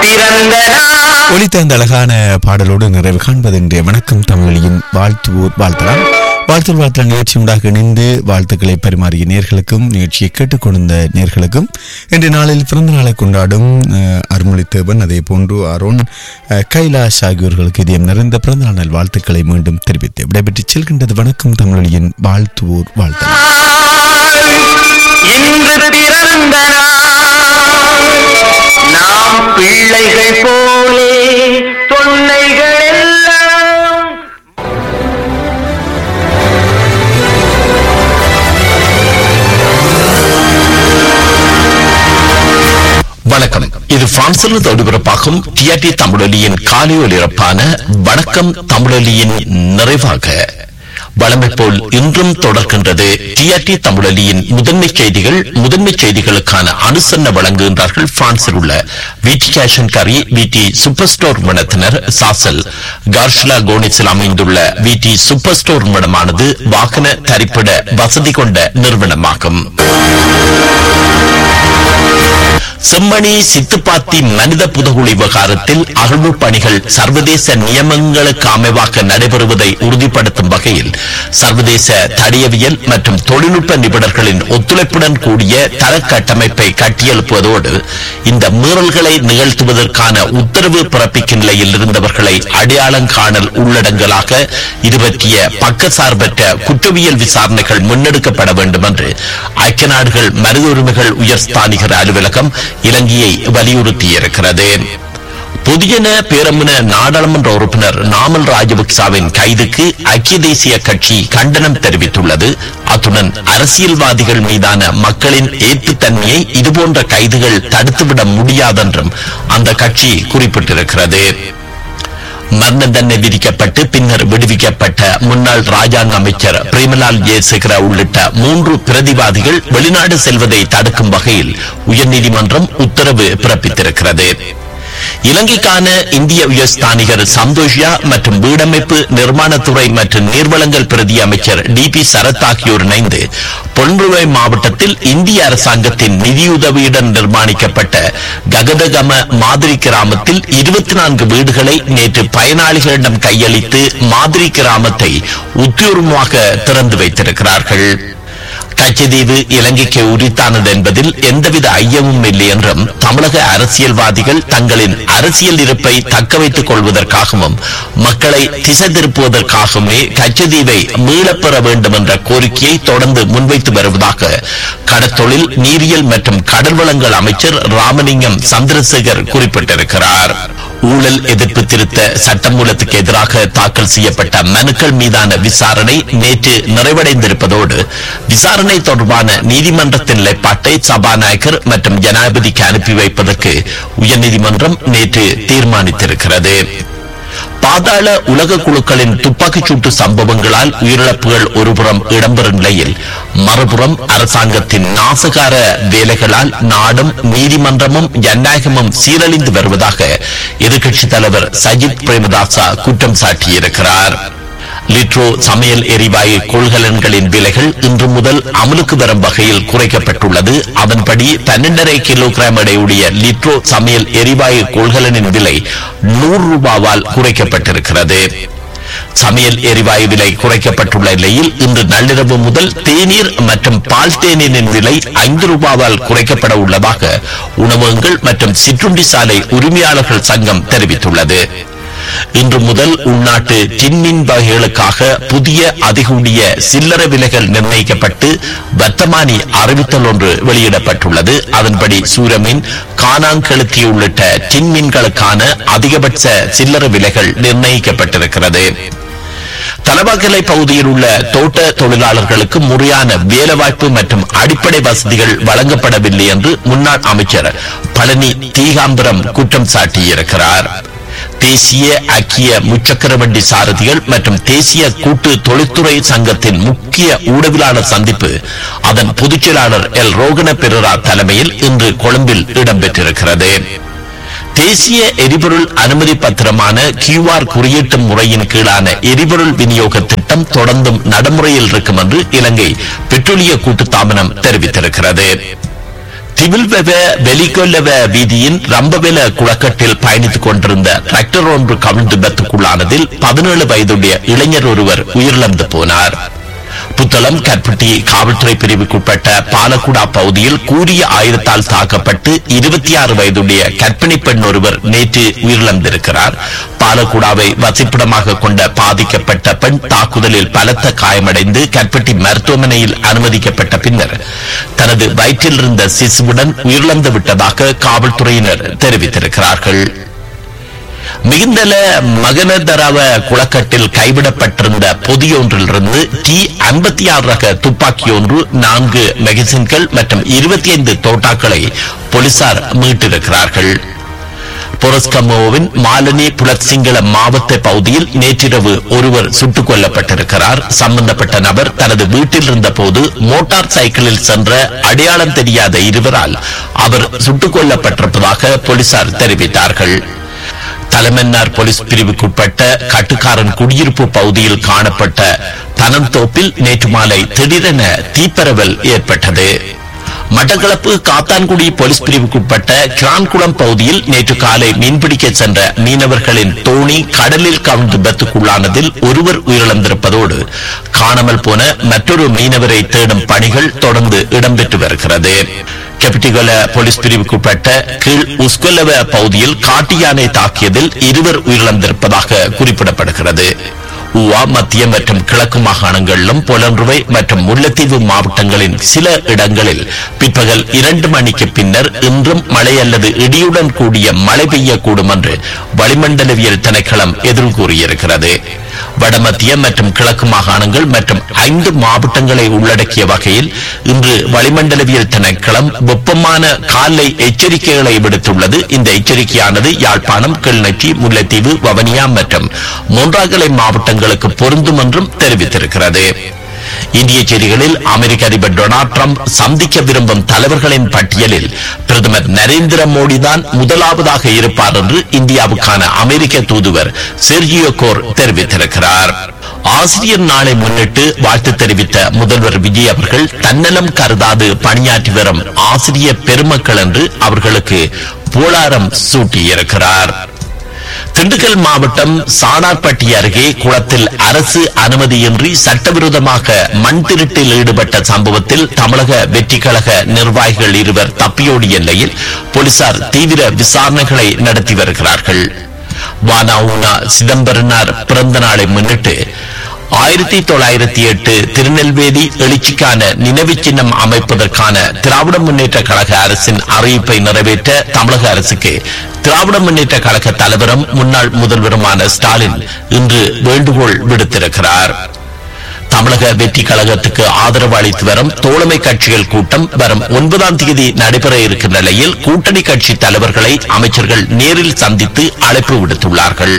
பிறந்த நாள் ஒலித்த அந்த அழகான பாடலோடு நிறைவு காண்பது இன்றைய வணக்கம் தமிழின் வாழ்த்துவோர் வாழ்த்தலாம் வாழ்த்து வாழ்த்தல் நிகழ்ச்சி உண்டாக இணைந்து வாழ்த்துக்களை பரிமாறிய நேர்களுக்கும் நிகழ்ச்சியை கேட்டுக்கொண்ட நேர்களுக்கும் இன்றைய நாளில் பிறந்த நாளை கொண்டாடும் அஹ், அருள்மொழி தேவன் அதே போன்று அருண் அஹ், கைலாஷ் ஆகியோர்களுக்கு இதயம் நிறைந்த பிறந்த நாள் வாழ்த்துக்களை மீண்டும் தெரிவித்து விடைபெற்று செல்கின்றது வணக்கம் தமிழின் வாழ்த்துவோர் வாழ்த்தலாம் இன்று பிறந்த நாள் நாம் பிள்ளைகள் போலே தொல்லைகள் எல்லாம் வணக்கம் இது பிரான்சில் ஒளிபரப்பாகும் டிஆர்டி தமிழொலியின் காலை ஒலிபரப்பான வணக்கம் தமிழொலியின் நிறைவாக வழமை போல் இன்றும் தொடர்கின்றது டிஆர்டி தமிழொலியின் முதன்மை செய்திகள் முதன்மை செய்திகளுக்கான அனுசரணை வழங்குகின்றார்கள் பிரான்சில் உள்ள விடி கேஷன் கரி விடி சூப்பர் ஸ்டோர் நிறுவனத்தினர் சாசல் கார்ஷலா கோனிஸில் அமைந்துள்ள விடி சூப்பர் ஸ்டோர் நிறுவனமானது வாகன தரிப்பிட வசதி கொண்ட நிறுவனமாகும் செம்மணி சித்துப்பாத்தி மனித புதகுழி விவகாரத்தில் அகழ்வு பணிகள் சர்வதேச நியமங்களுக்கு அமைவாக நடைபெறுவதை உறுதிப்படுத்தும் வகையில் சர்வதேச தடியவியல் மற்றும் தொழில்நுட்ப நிபுணர்களின் ஒத்துழைப்புடன் கூடிய தர கட்டமைப்பை கட்டியெழுப்புவதோடு இந்த மீறல்களை நிகழ்த்துவதற்கான உத்தரவு பிறப்பிக்கும் நிலையில் இருந்தவர்களை அடையாளம் காணல் உள்ளடங்கலாக இது பற்றிய பக்கசார்பற்ற குற்றவியல் விசாரணைகள் முன்னெடுக்கப்பட வேண்டும் என்று ஐக்கிய நாடுகள் மனித உரிமைகள் உயர்ஸ்தானிகர் அலுவலகம் இலங்கையை வலியுறுத்தியிருக்கிறது புதியன பேரமுன நாடாளுமன்ற உறுப்பினர் நாமல் ராஜபக்சாவின் கைதுக்கு ஐக்கிய தேசிய கட்சி கண்டனம் தெரிவித்துள்ளது அத்துடன் அரசியல்வாதிகள் மீதான மக்களின் ஏற்புத்தன்மையை இதுபோன்ற கைதுகள் தடுத்துவிட முடியாதென்றும் அந்த கட்சி குறிப்பிட்டிருக்கிறது மரண தண்டனை விதிக்கப்பட்டு பின்னர் விடுவிக்கப்பட்ட முன்னாள் ராஜாங்க அமைச்சர் பிரேமலால் ஜெயசேகர உள்ளிட்ட மூன்று பிரதிவாதிகள் வெளிநாடு செல்வதை தடுக்கும் வகையில் உயர்நீதிமன்றம் உத்தரவு பிறப்பித்திருக்கிறது இலங்கைக்கான இந்திய உயர்ஸ்தானிகர் சந்தோஷியா மற்றும் வீடமைப்பு நிர்மாணத்துறை மற்றும் நீர்வளங்கள் பிரதி அமைச்சர் டி பி சரத் ஆகியோர் இணைந்து பொன்றுவை மாவட்டத்தில் இந்திய அரசாங்கத்தின் நிதியுதவியுடன் நிர்மாணிக்கப்பட்ட ககதகம மாதிரி கிராமத்தில் இருபத்தி நான்கு வீடுகளை நேற்று பயனாளிகளிடம் கையளித்து மாதிரி கிராமத்தை உத்தியோகமாக திறந்து வைத்திருக்கிறார்கள் கச்சதீவு இலங்கைக்கு உரித்தானது என்பதில் எந்தவித ஐயமும் இல்லை என்றும் தமிழக அரசியல்வாதிகள் தங்களின் அரசியல் இருப்பை தக்க வைத்துக் கொள்வதற்காகவும் மக்களை திசை திருப்புவதற்காகவுமே கச்சதீவை மீளப்பெற வேண்டும் என்ற கோரிக்கையை தொடர்ந்து முன்வைத்து வருவதாக கடற்தொழில் நீரியல் மற்றும் கடல் வளங்கள் அமைச்சர் ராமலிங்கம் சந்திரசேகர் குறிப்பிட்டிருக்கிறார் ஊழல் எதிர்ப்பு திருத்த சட்டமூலத்துக்கு எதிராக தாக்கல் செய்யப்பட்ட மனுக்கள் மீதான விசாரணை நேற்று நிறைவடைந்திருப்பதோடு விசாரணை தொடர்பான நீதிமன்றத்தின் நிலைப்பாட்டை சபாநாயகர் மற்றும் ஜனாதிபதிக்கு அனுப்பி வைப்பதற்கு உயர்நீதிமன்றம் நேற்று தீர்மானித்திருக்கிறது பாதாள உலக குழுக்களின் துப்பாக்கிச் சூட்டு சம்பவங்களால் உயிரிழப்புகள் ஒருபுறம் இடம்பெறும் நிலையில் மறுபுறம் அரசாங்கத்தின் நாசகார வேலைகளால் நாடும் நீதிமன்றமும் ஜனநாயகமும் சீரழிந்து வருவதாக எதிர்க்கட்சித் தலைவர் சஜித் பிரேமதாசா குற்றம் சாட்டியிருக்கிறார் லிட்ரோ சமையல் எரிவாயு கொள்கலன்களின் விலைகள் இன்று முதல் அமலுக்கு வரும் வகையில் குறைக்கப்பட்டுள்ளது அதன்படி பன்னெண்டரை கிலோகிராம் எடையுடைய லிட்ரோ சமையல் எரிவாயு கொள்கலனின் விலை நூறு ரூபாவால் குறைக்கப்பட்டிருக்கிறது சமையல் எரிவாயு விலை குறைக்கப்பட்டுள்ள நிலையில் இன்று நள்ளிரவு முதல் தேநீர் மற்றும் பால் தேநீரின் விலை ஐந்து ரூபாவால் குறைக்கப்பட உள்ளதாக உணவகங்கள் மற்றும் சிற்றுண்டி சாலை உரிமையாளர்கள் சங்கம் தெரிவித்துள்ளது இன்று முதல் உள்நாட்டு டின்மின் வகைகளுக்காக புதிய அதிகூடிய சில்லறை விலைகள் நிர்ணயிக்கப்பட்டு வர்த்தமானி அறிவித்தல் ஒன்று வெளியிடப்பட்டுள்ளது அதன்படி சூரமீன் காணாங்கெழுத்தி உள்ளிட்ட டின்மீன்களுக்கான அதிகபட்ச சில்லறை விலைகள் நிர்ணயிக்கப்பட்டிருக்கிறது தலவாக்கலை பகுதியில் உள்ள தோட்ட தொழிலாளர்களுக்கு முறையான வேலைவாய்ப்பு மற்றும் அடிப்படை வசதிகள் வழங்கப்படவில்லை என்று முன்னாள் அமைச்சர் பழனி தீகாம்பரம் குற்றம் சாட்டியிருக்கிறார் தேசிய ஐக்கிய முச்சக்கர வண்டி சாரதிகள் மற்றும் தேசிய கூட்டு தொழில்துறை சங்கத்தின் முக்கிய ஊடகவியலாளர் சந்திப்பு அதன் பொதுச் செயலாளர் எல் ரோகன பெருரா தலைமையில் இன்று கொழும்பில் இடம்பெற்றிருக்கிறது தேசிய எரிபொருள் அனுமதி பத்திரமான கியூஆர் குறியீட்டு முறையின் கீழான எரிபொருள் விநியோக திட்டம் தொடர்ந்தும் நடைமுறையில் இருக்கும் என்று இலங்கை பெட்ரோலிய கூட்டுத்தாபனம் தெரிவித்திருக்கிறது திவில்வெவ வெளிக்கொல்லவ வீதியின் ரம்பவெல குளக்கட்டில் பயணித்துக் கொண்டிருந்த டிராக்டர் ஒன்று கவிழ்ந்து விபத்துக்குள்ளானதில் பதினேழு வயதுடைய இளைஞர் ஒருவர் உயிரிழந்து போனார் புத்தளம் கற்பட்டி காவல்துறை பிரிவுக்குட்பட்ட பாலக்குடா பகுதியில் கூறிய ஆயுதத்தால் தாக்கப்பட்டு இருபத்தி ஆறு வயதுடைய கற்பிணி பெண் ஒருவர் நேற்று உயிரிழந்திருக்கிறார் பாலக்குடாவை வசிப்பிடமாக கொண்ட பாதிக்கப்பட்ட பெண் தாக்குதலில் பலத்த காயமடைந்து கற்பட்டி மருத்துவமனையில் அனுமதிக்கப்பட்ட பின்னர் தனது வயிற்றில் இருந்த சிசுவுடன் உயிரிழந்து விட்டதாக காவல்துறையினர் தெரிவித்திருக்கிறார்கள் மிகுந்தல மகனதரவ குளக்கட்டில் கைவிடப்பட்டிருந்த பொதியொன்றிலிருந்து டி ஐம்பத்தி ஆறு ரக துப்பாக்கி ஒன்று நான்கு மெகசின்கள் மற்றும் இருபத்தி ஐந்து தோட்டாக்களை போலீசார் மீட்டிருக்கிறார்கள் பொரஸ்கமோவின் மாலினி புலத்சிங்கள மாவட்ட பகுதியில் நேற்றிரவு ஒருவர் சுட்டுக் கொல்லப்பட்டிருக்கிறார் சம்பந்தப்பட்ட நபர் தனது வீட்டில் இருந்தபோது மோட்டார் சைக்கிளில் சென்ற அடையாளம் தெரியாத இருவரால் அவர் சுட்டுக் கொல்லப்பட்டிருப்பதாக போலீசார் தெரிவித்தார்கள் தலைமன்னார் போலீஸ் பிரிவுக்குட்பட்ட கட்டுக்காரன் குடியிருப்பு பகுதியில் காணப்பட்ட தனந்தோப்பில் நேற்று மாலை திடீரென தீப்பரவல் ஏற்பட்டது மட்டக்களப்பு காத்தான்குடி போலீஸ் பிரிவுக்குட்பட்ட கிரான்குளம் பகுதியில் நேற்று காலை மீன்பிடிக்க சென்ற மீனவர்களின் தோணி கடலில் கவிழ்ந்து விபத்துக்குள்ளானதில் ஒருவர் உயிரிழந்திருப்பதோடு காணாமல் போன மற்றொரு மீனவரை தேடும் பணிகள் தொடர்ந்து இடம்பெற்று வருகிறது கெப்டிகொல போலீஸ் பிரிவுக்குட்பட்ட கீழ் உஸ்கொல்லவ பகுதியில் காட்டு யானை தாக்கியதில் இருவர் உயிரிழந்திருப்பதாக குறிப்பிடப்படுகிறது ஊவா மத்திய மற்றும் கிழக்கு மாகாணங்களிலும் புலன்றுவை மற்றும் முல்லைத்தீவு மாவட்டங்களின் சில இடங்களில் பிற்பகல் இரண்டு மணிக்கு பின்னர் இன்றும் மழை அல்லது இடியுடன் கூடிய மழை பெய்யக்கூடும் என்று வளிமண்டலவியல் திணைக்களம் எதிர் கூறியிருக்கிறது வடமத்திய மற்றும் கிழக்கு மாகாணங்கள் மற்றும் ஐந்து மாவட்டங்களை உள்ளடக்கிய வகையில் இன்று வளிமண்டலவியல் திணைக்களம் வெப்பமான காலை எச்சரிக்கைகளை விடுத்துள்ளது இந்த எச்சரிக்கையானது யாழ்ப்பாணம் கிளிநொச்சி முல்லைத்தீவு வவனியா மற்றும் மூன்றாகலை மாவட்டங்களுக்கு பொருந்தும் என்றும் தெரிவித்திருக்கிறது இந்திய செய்திகளில் அமெரிக்க அதிபர் டொனால்ட் ட்ரம்ப் சந்திக்க விரும்பும் தலைவர்களின் பட்டியலில் பிரதமர் நரேந்திர மோடி தான் முதலாவதாக இருப்பார் என்று இந்தியாவுக்கான அமெரிக்க தூதுவர் செர்ஜியோ கோர் தெரிவித்திருக்கிறார் ஆசிரியர் நாளை முன்னிட்டு வாழ்த்து தெரிவித்த முதல்வர் விஜய் அவர்கள் தன்னலம் கருதாது பணியாற்றி வரும் ஆசிரிய பெருமக்கள் என்று அவர்களுக்கு போலாரம் சூட்டியிருக்கிறார் திண்டுக்கல் மாவட்டம் சாணார்பட்டி அருகே குளத்தில் அரசு அனுமதியின்றி சட்டவிரோதமாக மண் திருட்டில் ஈடுபட்ட சம்பவத்தில் தமிழக வெற்றி கழக நிர்வாகிகள் இருவர் தப்பியோடிய நிலையில் போலீசார் தீவிர விசாரணைகளை நடத்தி வருகிறார்கள் வானாவுனா சிதம்பரனார் பிறந்த நாளை முன்னிட்டு ஆயிரத்தி தொள்ளாயிரத்தி எட்டு திருநெல்வேலி எழுச்சிக்கான நினைவு சின்னம் அமைப்பதற்கான திராவிட முன்னேற்ற கழக அரசின் அறிவிப்பை நிறைவேற்ற தமிழக அரசுக்கு திராவிட முன்னேற்ற கழக தலைவரும் முன்னாள் முதல்வருமான ஸ்டாலின் இன்று வேண்டுகோள் விடுத்திருக்கிறார் தமிழக வெற்றி கழகத்துக்கு ஆதரவு அளித்து வரும் தோழமை கட்சிகள் கூட்டம் வரும் ஒன்பதாம் தேதி நடைபெற இருக்கின்ற நிலையில் கூட்டணி கட்சி தலைவர்களை அமைச்சர்கள் நேரில் சந்தித்து அழைப்பு விடுத்துள்ளார்கள்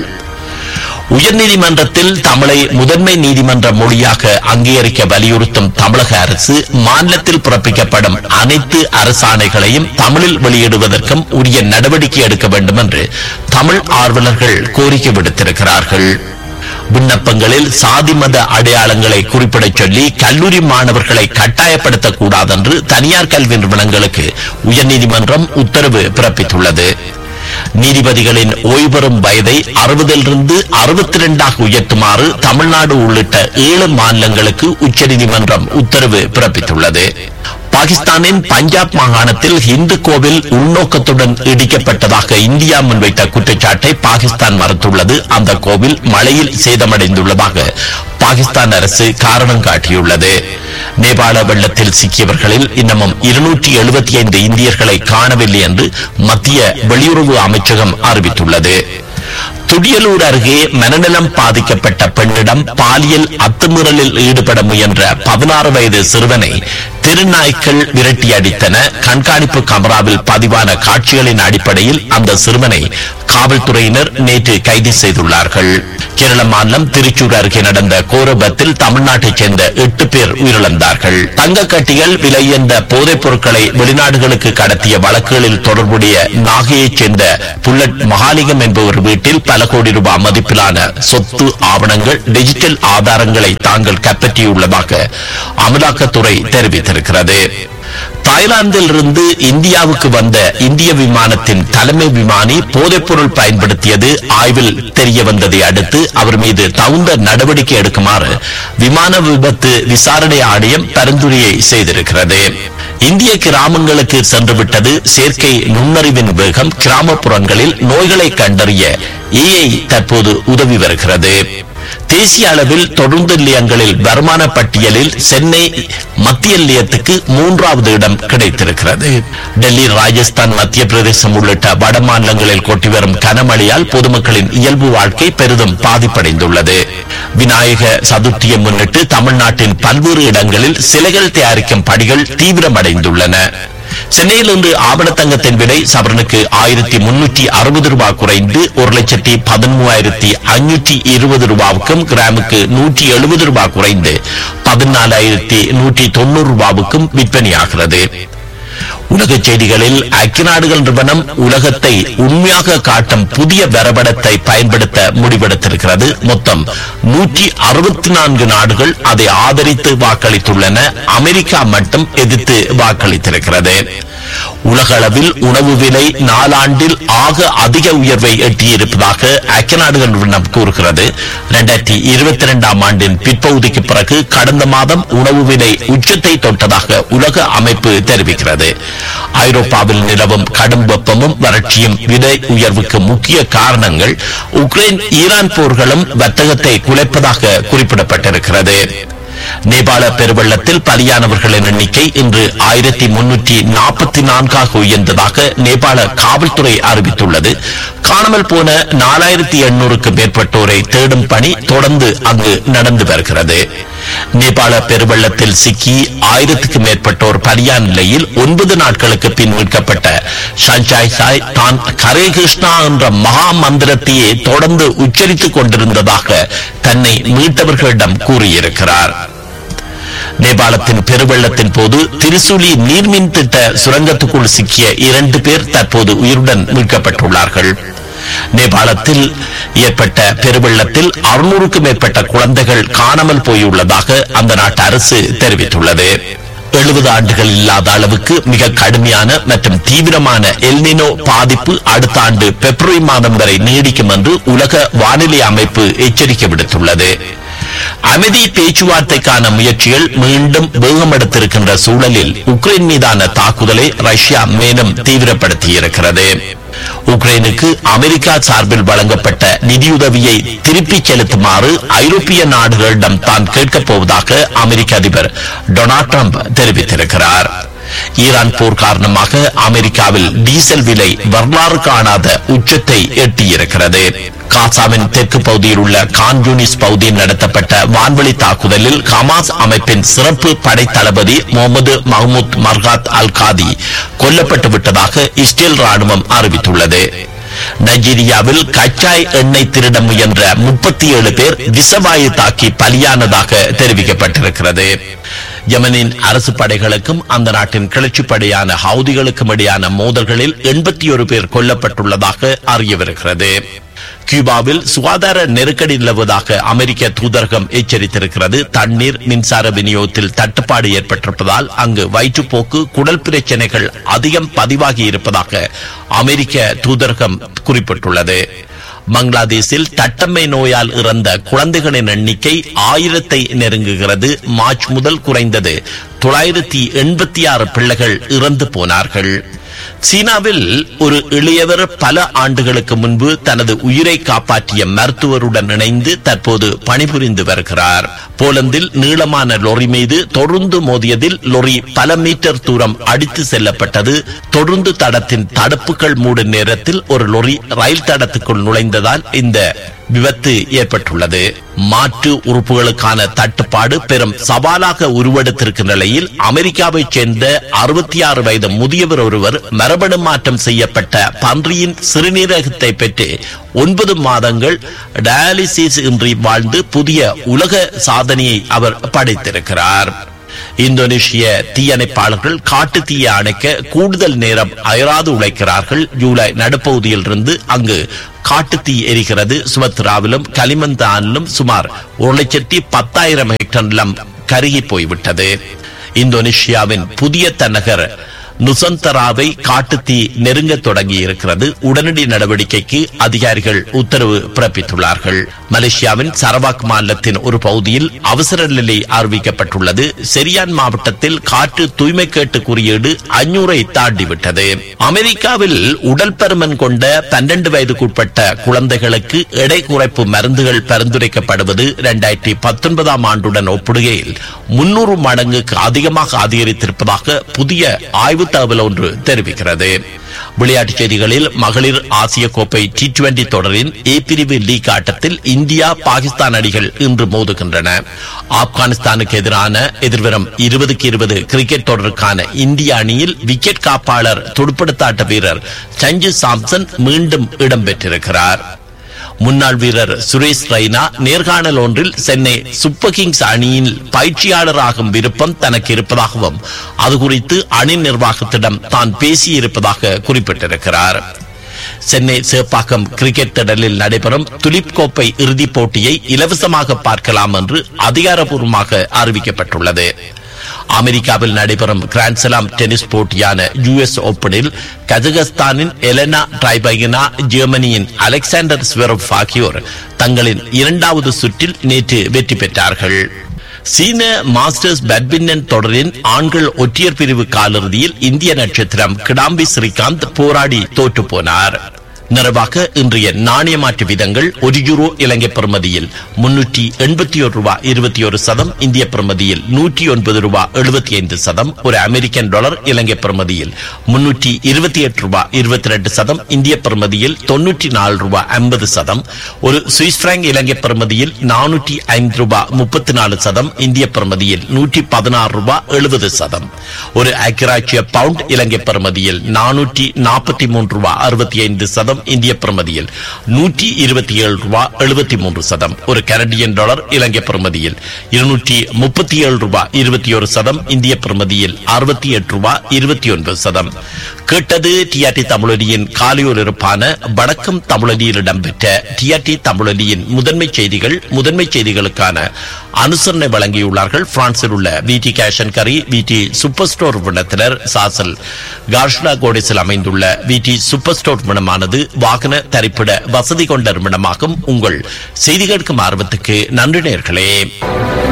உயர்நீதிமன்றத்தில் தமிழை முதன்மை நீதிமன்ற மொழியாக அங்கீகரிக்க வலியுறுத்தும் தமிழக அரசு மாநிலத்தில் பிறப்பிக்கப்படும் அனைத்து அரசாணைகளையும் தமிழில் வெளியிடுவதற்கும் உரிய நடவடிக்கை எடுக்க வேண்டும் என்று தமிழ் ஆர்வலர்கள் கோரிக்கை விடுத்திருக்கிறார்கள் விண்ணப்பங்களில் சாதி மத அடையாளங்களை குறிப்பிடச் சொல்லி கல்லூரி மாணவர்களை கட்டாயப்படுத்தக்கூடாது என்று தனியார் கல்வி நிறுவனங்களுக்கு உயர்நீதிமன்றம் உத்தரவு பிறப்பித்துள்ளது நீதிபதிகளின் ஓய்வு பெறும் வயதை அறுபதிலிருந்து அறுபத்தி இரண்டாக உயர்த்துமாறு தமிழ்நாடு உள்ளிட்ட ஏழு மாநிலங்களுக்கு உச்சநீதிமன்றம் உத்தரவு பிறப்பித்துள்ளது பாகிஸ்தானின் பஞ்சாப் மாகாணத்தில் இந்து கோவில் உள்நோக்கத்துடன் இடிக்கப்பட்டதாக இந்தியா முன்வைத்த குற்றச்சாட்டை பாகிஸ்தான் மறுத்துள்ளது அந்த கோவில் மழையில் சேதமடைந்துள்ளதாக பாகிஸ்தான் அரசு காரணம் காட்டியுள்ளது நேபாள வெள்ளத்தில் சிக்கியவர்களில் இன்னமும் இருநூற்றி எழுபத்தி ஐந்து இந்தியர்களை காணவில்லை என்று மத்திய வெளியுறவு அமைச்சகம் அறிவித்துள்ளது துடியலூர் அருகே மனநலம் பாதிக்கப்பட்ட பெண்ணிடம் பாலியல் அத்துமீறலில் ஈடுபட முயன்ற பதினாறு வயது சிறுவனை திருநாய்க்கள் விரட்டி அடித்தன கண்காணிப்பு கமராவில் பதிவான காட்சிகளின் அடிப்படையில் அந்த சிறுவனை காவல்துறையினர் நேற்று கைது செய்துள்ளார்கள் கேரள மாநிலம் திருச்சூர் அருகே நடந்த கோரபத்தில் தமிழ்நாட்டைச் சேர்ந்த எட்டு பேர் உயிரிழந்தார்கள் தங்க கட்டிகள் விலையந்த போதைப் பொருட்களை வெளிநாடுகளுக்கு கடத்திய வழக்குகளில் தொடர்புடைய நாகையைச் சேர்ந்த புல்லட் மகாலிங்கம் என்பவர் வீட்டில் பல கோடி ரூபாய் மதிப்பிலான சொத்து ஆவணங்கள் டிஜிட்டல் ஆதாரங்களை தாங்கள் கைப்பற்றியுள்ளதாக அமலாக்கத்துறை தெரிவித்திருக்கிறது தாய்லாந்தில் இருந்து இந்தியாவுக்கு வந்த இந்திய விமானத்தின் தலைமை விமானி போதைப்பொருள் பயன்படுத்தியது ஆய்வில் தெரிய வந்ததை அடுத்து அவர் மீது தகுந்த நடவடிக்கை எடுக்குமாறு விமான விபத்து விசாரணை ஆணையம் பரிந்துரையை செய்திருக்கிறது இந்திய கிராமங்களுக்கு சென்றுவிட்டது செயற்கை நுண்ணறிவின் வேகம் கிராமப்புறங்களில் நோய்களை கண்டறிய ஏஐ தற்போது உதவி வருகிறது தேசிய அளவில் தொடர்ந்து நிலையங்களில் வருமான பட்டியலில் சென்னை மத்திய நிலையத்துக்கு மூன்றாவது இடம் கிடைத்திருக்கிறது டெல்லி ராஜஸ்தான் மத்திய பிரதேசம் உள்ளிட்ட வட மாநிலங்களில் கொட்டி வரும் கனமழையால் பொதுமக்களின் இயல்பு வாழ்க்கை பெரிதும் பாதிப்படைந்துள்ளது விநாயக சதுர்த்தியை முன்னிட்டு தமிழ்நாட்டின் பல்வேறு இடங்களில் சிலைகள் தயாரிக்கும் பணிகள் தீவிரமடைந்துள்ளன சென்னையில் இன்று ஆவணத்தங்கத்தின் விலை சவரனுக்கு ஆயிரத்தி முன்னூற்றி அறுபது ரூபாய் குறைந்து ஒரு லட்சத்தி பதிமூவாயிரத்தி ஐநூற்றி இருபது ரூபாவுக்கும் கிராமுக்கு நூற்றி எழுபது ரூபாய் குறைந்து பதினாலாயிரத்தி நூற்றி தொண்ணூறு ரூபாவுக்கும் விற்பனையாகிறது உலக செய்திகளில் ஐக்கிய நாடுகள் நிறுவனம் உலகத்தை உண்மையாக காட்டும் புதிய வரைபடத்தை பயன்படுத்த முடிவெடுத்திருக்கிறது மொத்தம் நூற்றி அறுபத்தி நான்கு நாடுகள் அதை ஆதரித்து வாக்களித்துள்ளன அமெரிக்கா மட்டும் எதிர்த்து வாக்களித்திருக்கிறது உலக அளவில் உணவு விலை நாலாண்டில் ஆக அதிக உயர்வை எட்டியிருப்பதாக ஐக்கிய நாடுகள் நிறுவனம் கூறுகிறது இரண்டாயிரத்தி இருபத்தி இரண்டாம் ஆண்டின் பிற்பகுதிக்கு பிறகு கடந்த மாதம் உணவு விலை உச்சத்தை தொட்டதாக உலக அமைப்பு தெரிவிக்கிறது ஐரோப்பாவில் நிலவும் கடும் வெப்பமும் வறட்சியும் விலை உயர்வுக்கு முக்கிய காரணங்கள் உக்ரைன் ஈரான் போர்களும் வர்த்தகத்தை குலைப்பதாக குறிப்பிடப்பட்டிருக்கிறது நேபாள பெருவெள்ளத்தில் பலியானவர்களின் எண்ணிக்கை இன்று ஆயிரத்தி முன்னூற்றி நாற்பத்தி நான்காக உயர்ந்ததாக நேபாள காவல்துறை அறிவித்துள்ளது காணாமல் போன நாலாயிரத்தி எண்ணூறுக்கு மேற்பட்டோரை தேடும் பணி தொடர்ந்து அங்கு நடந்து வருகிறது நேபாள பெருவெள்ளத்தில் சிக்கி ஆயிரத்துக்கு மேற்பட்டோர் பலியான நிலையில் ஒன்பது நாட்களுக்கு பின் மீட்கப்பட்ட சஞ்சாய் சாய் தான் கரே கிருஷ்ணா என்ற மகா மந்திரத்தையே தொடர்ந்து உச்சரித்துக் கொண்டிருந்ததாக தன்னை மீட்டவர்களிடம் கூறியிருக்கிறார் நேபாளத்தின் பெருவெள்ளத்தின் போது திருசூலி நீர்மின் திட்ட சுரங்கத்துக்குள் சிக்கிய இரண்டு பேர் தற்போது உயிருடன் மீட்கப்பட்டுள்ளார்கள் நேபாளத்தில் ஏற்பட்ட பெருவெள்ளத்தில் அறுநூறுக்கும் மேற்பட்ட குழந்தைகள் காணாமல் போயுள்ளதாக அந்த நாட்டு அரசு தெரிவித்துள்ளது எழுபது ஆண்டுகள் இல்லாத அளவுக்கு மிக கடுமையான மற்றும் தீவிரமான எல்னினோ பாதிப்பு அடுத்த ஆண்டு பிப்ரவரி மாதம் வரை நீடிக்கும் என்று உலக வானிலை அமைப்பு எச்சரிக்கை விடுத்துள்ளது அமைதி பேச்சுவார்த்தைக்கான முயற்சிகள் மீண்டும் வேகமெடுத்திருக்கின்ற சூழலில் உக்ரைன் மீதான தாக்குதலை ரஷ்யா மேலும் தீவிரப்படுத்தியிருக்கிறது உக்ரைனுக்கு அமெரிக்கா சார்பில் வழங்கப்பட்ட நிதியுதவியை திருப்பிச் செலுத்துமாறு ஐரோப்பிய நாடுகளிடம் தான் கேட்கப் போவதாக அமெரிக்க அதிபர் டொனால்ட் ட்ரம்ப் தெரிவித்திருக்கிறார் ஈரான் போர் காரணமாக அமெரிக்காவில் டீசல் விலை வரலாறு காணாத உச்சத்தை எட்டியிருக்கிறது காசாவின் தெற்கு பகுதியில் உள்ள கான்யூனிஸ் பகுதியில் நடத்தப்பட்ட வான்வழி தாக்குதலில் ஹமாஸ் அமைப்பின் சிறப்பு படை தளபதி முகமது மஹமூத் மர்காத் அல் காதி கொல்லப்பட்டு விட்டதாக இஸ்ரேல் ராணுவம் அறிவித்துள்ளது நைஜீரியாவில் கச்சாய் எண்ணெய் திருட முயன்ற முப்பத்தி ஏழு பேர் விஷவாயு தாக்கி பலியானதாக தெரிவிக்கப்பட்டிருக்கிறது யமனின் அரசு படைகளுக்கும் அந்த நாட்டின் கிளர்ச்சி படையான ஹவுதிகளுக்கும் இடையான மோதல்களில் எண்பத்தி ஒரு பேர் கொல்லப்பட்டுள்ளதாக அறியவிருக்கிறது கியூபாவில் சுகாதார நெருக்கடி நிலவுவதாக அமெரிக்க தூதரகம் எச்சரித்திருக்கிறது தண்ணீர் மின்சார விநியோகத்தில் தட்டுப்பாடு ஏற்பட்டிருப்பதால் அங்கு வயிற்றுப்போக்கு குடல் பிரச்சனைகள் அதிகம் பதிவாகி இருப்பதாக அமெரிக்க தூதரகம் குறிப்பிட்டுள்ளது பங்களாதேஷில் தட்டம்மை நோயால் இறந்த குழந்தைகளின் எண்ணிக்கை ஆயிரத்தை நெருங்குகிறது மார்ச் முதல் குறைந்தது தொள்ளாயிரத்தி எண்பத்தி ஆறு பிள்ளைகள் இறந்து போனார்கள் சீனாவில் ஒரு இளையவர் பல ஆண்டுகளுக்கு முன்பு தனது உயிரை காப்பாற்றிய மருத்துவருடன் இணைந்து தற்போது பணிபுரிந்து வருகிறார் போலந்தில் நீளமான லொரி மீது தொடர்ந்து மோதியதில் லொரி பல மீட்டர் தூரம் அடித்து செல்லப்பட்டது தொடர்ந்து தடத்தின் தடுப்புகள் மூடும் நேரத்தில் ஒரு லொரி ரயில் தடத்துக்குள் நுழைந்ததால் இந்த விபத்து ஏற்பட்டுள்ளது மாற்று உறுப்புகளுக்கான தட்டுப்பாடு பெரும் சவாலாக உருவெடுத்திருக்கும் நிலையில் அமெரிக்காவைச் சேர்ந்த அறுபத்தி ஆறு வயது முதியவர் ஒருவர் மரபணு மாற்றம் செய்யப்பட்ட பன்றியின் சிறுநீரகத்தை பெற்று ஒன்பது மாதங்கள் டயாலிசிஸ் இன்றி வாழ்ந்து புதிய உலக சாதனையை அவர் படைத்திருக்கிறார் இந்தோனேஷிய தீயணைப்பாளர்கள் காட்டு தீயை அணைக்க கூடுதல் நேரம் அயராது உழைக்கிறார்கள் ஜூலை நடுப்பகுதியில் இருந்து அங்கு காட்டு தீ எரிகிறது சுமத்ராவிலும் கலிமந்தானிலும் சுமார் ஒரு லட்சத்தி பத்தாயிரம் ஹெக்டர் நிலம் கருகி போய்விட்டது இந்தோனேஷியாவின் புதிய தன்னகர் நுசந்தராவை காட்டுத்தீ நெருங்க தொடங்கி இருக்கிறது உடனடி நடவடிக்கைக்கு அதிகாரிகள் உத்தரவு பிறப்பித்துள்ளார்கள் மலேசியாவின் சரவாக் மாநிலத்தின் ஒரு பகுதியில் அவசர நிலை அறிவிக்கப்பட்டுள்ளது செரியான் மாவட்டத்தில் காற்று தூய்மை கேட்டு குறியீடு அஞ்சூரை தாண்டிவிட்டது அமெரிக்காவில் உடல் பருமன் கொண்ட பன்னெண்டு வயதுக்குட்பட்ட குழந்தைகளுக்கு எடை குறைப்பு மருந்துகள் பரிந்துரைக்கப்படுவது இரண்டாயிரத்தி பத்தொன்பதாம் ஆண்டுடன் ஒப்பிடுகையில் முன்னூறு மடங்குக்கு அதிகமாக அதிகரித்திருப்பதாக புதிய ஆய்வு தகவல் ஒன்று தெரிவிக்கிறது விளையாட்டுச் செய்திகளில் மகளிர் ஆசிய கோப்பை டி டுவெண்டி தொடரின் ஏ பிரிவு லீக் ஆட்டத்தில் இந்தியா பாகிஸ்தான் அணிகள் இன்று மோதுகின்றன ஆப்கானிஸ்தானுக்கு எதிரான எதிர்வரும் இருபதுக்கு இருபது கிரிக்கெட் தொடருக்கான இந்திய அணியில் விக்கெட் காப்பாளர் துடுப்படுத்தாட்ட வீரர் சஞ்சு சாம்சன் மீண்டும் இடம்பெற்றிருக்கிறார் முன்னாள் வீரர் சுரேஷ் ரெய்னா நேர்காணல் ஒன்றில் சென்னை சூப்பர் கிங்ஸ் அணியின் பயிற்சியாளராகும் விருப்பம் தனக்கு இருப்பதாகவும் அது குறித்து அணி நிர்வாகத்திடம் தான் பேசியிருப்பதாக குறிப்பிட்டிருக்கிறார் சென்னை சேப்பாக்கம் கிரிக்கெட் திடலில் நடைபெறும் துலிப் கோப்பை இறுதிப் போட்டியை இலவசமாக பார்க்கலாம் என்று அதிகாரப்பூர்வமாக அறிவிக்கப்பட்டுள்ளது அமெரிக்காவில் நடைபெறும் கிராண்ட்ஸ்லாம் டென்னிஸ் போட்டியான யுஎஸ் ஓபனில் கஜகஸ்தானின் எலனா ட்ரைபகினா ஜெர்மனியின் அலெக்சாண்டர் ஸ்வெரப் ஆகியோர் தங்களின் இரண்டாவது சுற்றில் நேற்று வெற்றி பெற்றார்கள் சீன மாஸ்டர்ஸ் பேட்மிண்டன் தொடரின் ஆண்கள் ஒற்றையர் பிரிவு காலிறுதியில் இந்திய நட்சத்திரம் கிடாம்பி ஸ்ரீகாந்த் போராடி தோற்று போனார் நிறைவாக இன்றைய நாணய மாற்று விதங்கள் ஒரு யூரோ இலங்கை பிரமதியில் முன்னூற்றி எண்பத்தி ஒரு ரூபாய் இருபத்தி ஒரு சதம் இந்திய பிரமதியில் நூற்றி ஒன்பது ரூபாய் எழுபத்தி ஐந்து சதம் ஒரு அமெரிக்கன் டாலர் இலங்கை பிரமதியில் முன்னூற்றி இருபத்தி எட்டு ரூபாய் இருபத்தி ரெண்டு சதம் இந்திய பிரமதியில் தொன்னூற்றி நாலு ரூபாய் ஐம்பது சதம் ஒரு சுவிஸ் பிராங்க் இலங்கை பிரமதியில் நானூற்றி ஐந்து ரூபாய் முப்பத்தி நாலு சதம் இந்திய பிரமதியில் நூற்றி பதினாறு ரூபாய் எழுபது சதம் ஒரு ஐக்கியராட்சிய பவுண்ட் இலங்கை பிரமதியில் நானூற்றி நாற்பத்தி மூன்று ரூபாய் அறுபத்தி ஐந்து சதம் இந்திய பிரமதியில் நூற்றி இருபத்தி ஏழு ரூபாய் எழுபத்தி மூன்று சதம் ஒரு கனடியன் டாலர் இலங்கை பிரமதியில் இருநூற்றி முப்பத்தி ஏழு ரூபாய் இருபத்தி ஒரு சதம் இந்திய பிரமதியில் அறுபத்தி எட்டு ரூபாய் இருபத்தி ஒன்பது சதம் கேட்டது டிஆர்டி தமிழொலியின் காலையொலிருப்பான வடக்கம் தமிழொலியில் இடம்பெற்ற டிஆர்டி தமிழொலியின் முதன்மை செய்திகள் முதன்மை செய்திகளுக்கான அனுசரணை வழங்கியுள்ளார்கள் பிரான்சில் உள்ள விடி கேஷன் கரி விடி சூப்பர் ஸ்டோர் விடத்தினர் சாசல் கார்ஷ்லா கோடிஸில் அமைந்துள்ள விடி சூப்பர் ஸ்டோர் விடமானது வாகன தரிப்பிட வசதி கொண்ட நிறுவனமாகும் உங்கள் செய்தி கேட்கும் ஆர்வத்துக்கு நன்றி நேர்களே